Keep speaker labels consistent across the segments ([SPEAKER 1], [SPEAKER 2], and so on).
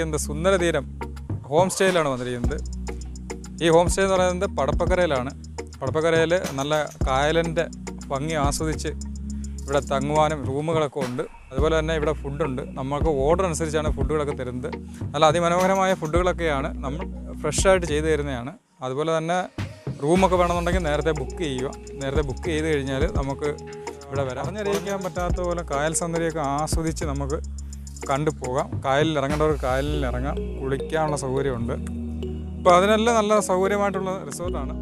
[SPEAKER 1] വന്നിരിക്കുന്നത് സുന്ദരതീരം ഹോം സ്റ്റേയിലാണ് വന്നിരിക്കുന്നത് ഈ ഹോം സ്റ്റേ എന്ന് പറയുന്നത് പടപ്പക്കരയിലാണ് പടപ്പക്കരയിൽ നല്ല കായലിൻ്റെ ഭംഗി ആസ്വദിച്ച് ഇവിടെ തങ്ങുവാനും റൂമുകളൊക്കെ ഉണ്ട് അതുപോലെ തന്നെ ഇവിടെ ഫുഡുണ്ട് നമ്മൾക്ക് ഓർഡർ അനുസരിച്ചാണ് ഫുഡുകളൊക്കെ തരുന്നത് നല്ല അതിമനോഹരമായ ഫുഡുകളൊക്കെയാണ് നമ്മൾ ഫ്രഷായിട്ട് ചെയ്തു തരുന്നതാണ് അതുപോലെ തന്നെ റൂമൊക്കെ വേണമെന്നുണ്ടെങ്കിൽ നേരത്തെ ബുക്ക് ചെയ്യുക നേരത്തെ ബുക്ക് ചെയ്ത് കഴിഞ്ഞാൽ നമുക്ക് ഇവിടെ വരാം പറഞ്ഞറിയിക്കാൻ പറ്റാത്ത പോലെ കായൽ സൗന്ദര്യമൊക്കെ ആസ്വദിച്ച് നമുക്ക് കണ്ടു പോകാം കായലിൽ ഇറങ്ങേണ്ടവർക്ക് കായലിൽ ഇറങ്ങാം കുളിക്കാനുള്ള സൗകര്യമുണ്ട് അപ്പോൾ അതിനെല്ലാം നല്ല സൗകര്യമായിട്ടുള്ള റിസോർട്ടാണ്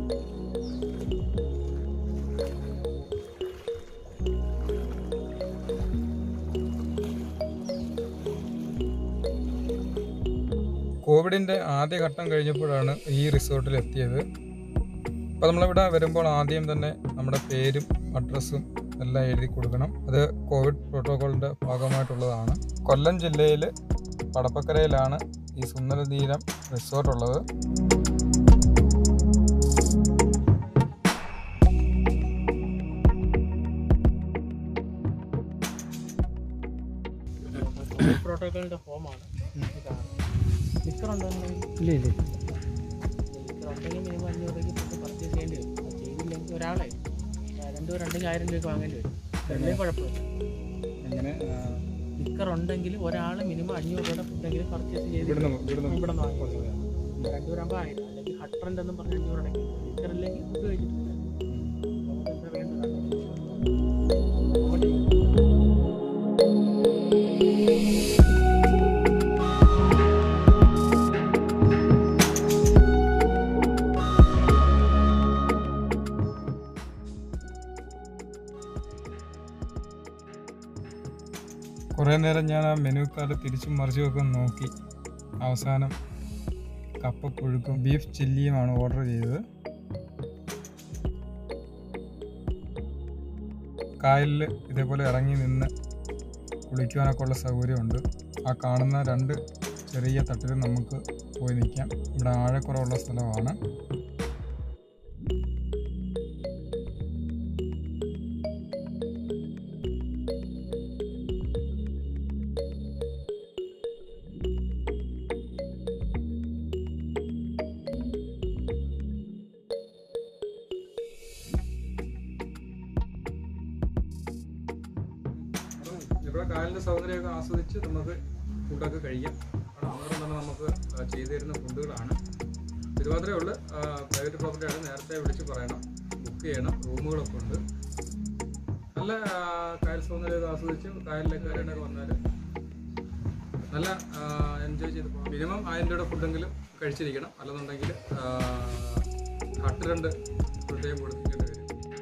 [SPEAKER 1] കോവിഡിൻ്റെ ആദ്യഘട്ടം കഴിഞ്ഞപ്പോഴാണ് ഈ റിസോർട്ടിൽ എത്തിയത് അപ്പോൾ നമ്മളിവിടെ വരുമ്പോൾ ആദ്യം തന്നെ നമ്മുടെ പേരും അഡ്രസ്സും എല്ലാം എഴുതി കൊടുക്കണം അത് കോവിഡ് പ്രോട്ടോക്കോളിൻ്റെ ഭാഗമായിട്ടുള്ളതാണ് കൊല്ലം ജില്ലയിൽ പടപ്പക്കരയിലാണ് ഈ സുന്ദരതീരം റിസോർട്ട് ഉള്ളത്
[SPEAKER 2] പ്രോട്ടോക്കോളിന്റെ ഫോമാണ് ലിക്കർ ഉണ്ടെങ്കിൽ
[SPEAKER 3] ഇല്ല ഇല്ല
[SPEAKER 2] ലിക്കർ ഉണ്ടെങ്കിൽ മിനിമം അഞ്ഞൂറ് രൂപയ്ക്ക് ഫുഡ് പർച്ചേസ് ചെയ്യേണ്ടി വരും അത് ചെയ്തില്ലെങ്കിൽ ഒരാളെ ആ, രണ്ടുപേരുണ്ടെങ്കിൽ ആയിരം രൂപയ്ക്ക് വാങ്ങേണ്ടി വരും രണ്ടുപേരും കുഴപ്പമില്ല
[SPEAKER 1] എങ്ങനെ
[SPEAKER 2] ലിക്കർ ഉണ്ടെങ്കിൽ ഒരാൾ മിനിമം അഞ്ഞൂറ് രൂപയുടെ ഫുഡെങ്കിലും പർച്ചേസ് ചെയ്ത്
[SPEAKER 1] ഇവിടുന്ന് ഇവിടുന്ന്
[SPEAKER 2] ഇവിടെ നിന്ന് വാങ്ങി രണ്ടുപേരാകുമ്പോൾ ആയിരം അല്ലെങ്കിൽ ഹട്ട് റെന്റ് എന്നും പറഞ്ഞ് അഞ്ഞൂറ് അടയ്ക്കും ലിക്കർ ഇല്ലെങ്കിൽ ഫുഡ് കഴിച്ചിട്ടില്ല നമുക്ക് എന്താ വേണ്ടത് അങ്ങോട്ട്
[SPEAKER 1] കുറേ നേരം ഞാൻ ആ മെനു കാർഡ് തിരിച്ചും മറിച്ചും ഒക്കെ നോക്കി അവസാനം കപ്പപ്പുഴുക്കും ബീഫ് ചില്ലിയുമാണ് ഓർഡർ ചെയ്തത് കായലിൽ ഇതേപോലെ ഇറങ്ങി നിന്ന് കുളിക്കുവാനൊക്കെ ഉള്ള സൗകര്യമുണ്ട് ആ കാണുന്ന രണ്ട് ചെറിയ തട്ടിൽ നമുക്ക് പോയി നിൽക്കാം ഇവിടെ ആഴക്കുറവുള്ള സ്ഥലമാണ് ഇവിടെ കായലിൻ്റെ സൗന്ദര്യമൊക്കെ ആസ്വദിച്ച് നമുക്ക് ഫുഡൊക്കെ കഴിക്കാം അവിടെ അവിടെ തന്നെ നമുക്ക് ആ, ചെയ്തു തരുന്ന ഫുഡുകളാണ് ഇത് മാത്രമേ ഉള്ളൂ പ്രൈവറ്റ് പ്രോപ്പർട്ടി ആണ് നേരത്തെ വിളിച്ച് പറയണം ബുക്ക് ചെയ്യണം റൂമുകളൊക്കെ ഉണ്ട് നല്ല ആ, കായൽ സൗന്ദര്യമൊക്കെ ആസ്വദിച്ച് കായലിലേക്ക് കയറിയൊക്കെ വന്നാൽ നല്ല എൻജോയ് ചെയ്ത് പോകാം മിനിമം ആയിരം രൂപയുടെ ഫുഡെങ്കിലും കഴിച്ചിരിക്കണം അല്ലെന്നുണ്ടെങ്കിൽ ഹട്ട് രണ്ട് ഫുൾ ടൈം കൊടുക്കേണ്ടി വരും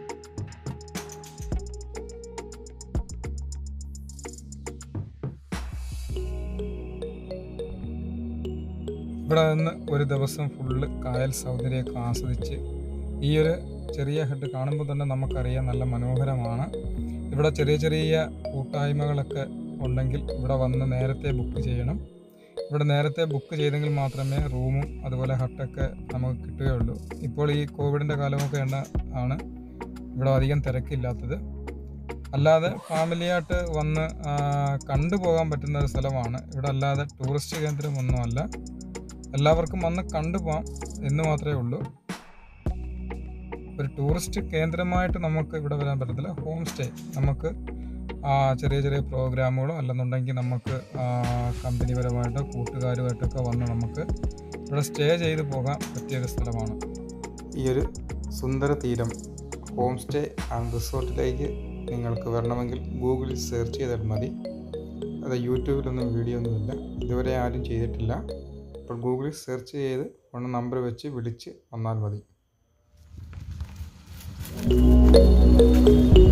[SPEAKER 1] ഇവിടെ നിന്ന് ഒരു ദിവസം ഫുള്ള് കായൽ സൗന്ദര്യമൊക്കെ ആസ്വദിച്ച് ഈ ഒരു ചെറിയ ഹെഡ് കാണുമ്പോൾ തന്നെ നമുക്കറിയാം നല്ല മനോഹരമാണ് ഇവിടെ ചെറിയ ചെറിയ കൂട്ടായ്മകളൊക്കെ ഉണ്ടെങ്കിൽ ഇവിടെ വന്ന് നേരത്തെ ബുക്ക് ചെയ്യണം ഇവിടെ നേരത്തെ ബുക്ക് ചെയ്തെങ്കിൽ മാത്രമേ റൂമും അതുപോലെ ഹട്ടൊക്കെ നമുക്ക് കിട്ടുകയുള്ളൂ ഇപ്പോൾ ഈ കോവിഡിൻ്റെ കാലമൊക്കെ ഉണ്ട് ആണ് ഇവിടെ അധികം തിരക്കില്ലാത്തത് അല്ലാതെ ഫാമിലിയായിട്ട് വന്ന് ആ, കണ്ടുപോകാൻ പറ്റുന്ന ഒരു സ്ഥലമാണ് ഇവിടെ അല്ലാതെ ടൂറിസ്റ്റ് കേന്ദ്രമൊന്നുമല്ല എല്ലാവർക്കും വന്ന് കണ്ടുപോകാം എന്ന് മാത്രമേ ഉള്ളൂ ഒരു ടൂറിസ്റ്റ് കേന്ദ്രമായിട്ട് നമുക്ക് ഇവിടെ വരാൻ പറ്റത്തില്ല ഹോം സ്റ്റേ നമുക്ക് ആ, ചെറിയ ചെറിയ പ്രോഗ്രാമുകളോ അല്ലെന്നുണ്ടെങ്കിൽ നമുക്ക് കമ്പനിപരമായിട്ടോ കൂട്ടുകാരുമായിട്ടൊക്കെ വന്ന് നമുക്ക് ഇവിടെ സ്റ്റേ ചെയ്ത് പോകാൻ പറ്റിയൊരു സ്ഥലമാണ് ഈ ഒരു സുന്ദര തീരം ഹോം സ്റ്റേ ആൻഡ് റിസോർട്ടിലേക്ക് നിങ്ങൾക്ക് വരണമെങ്കിൽ ഗൂഗിളിൽ സെർച്ച് ചെയ്താൽ മതി അത് യൂട്യൂബിലൊന്നും വീഡിയോ ഒന്നുമില്ല ഇതുവരെ ആരും ചെയ്തിട്ടില്ല അപ്പോൾ ഗൂഗിളിൽ സെർച്ച് ചെയ്ത് ഒന്ന് നമ്പർ വെച്ച് വിളിച്ച് വന്നാൽ മതി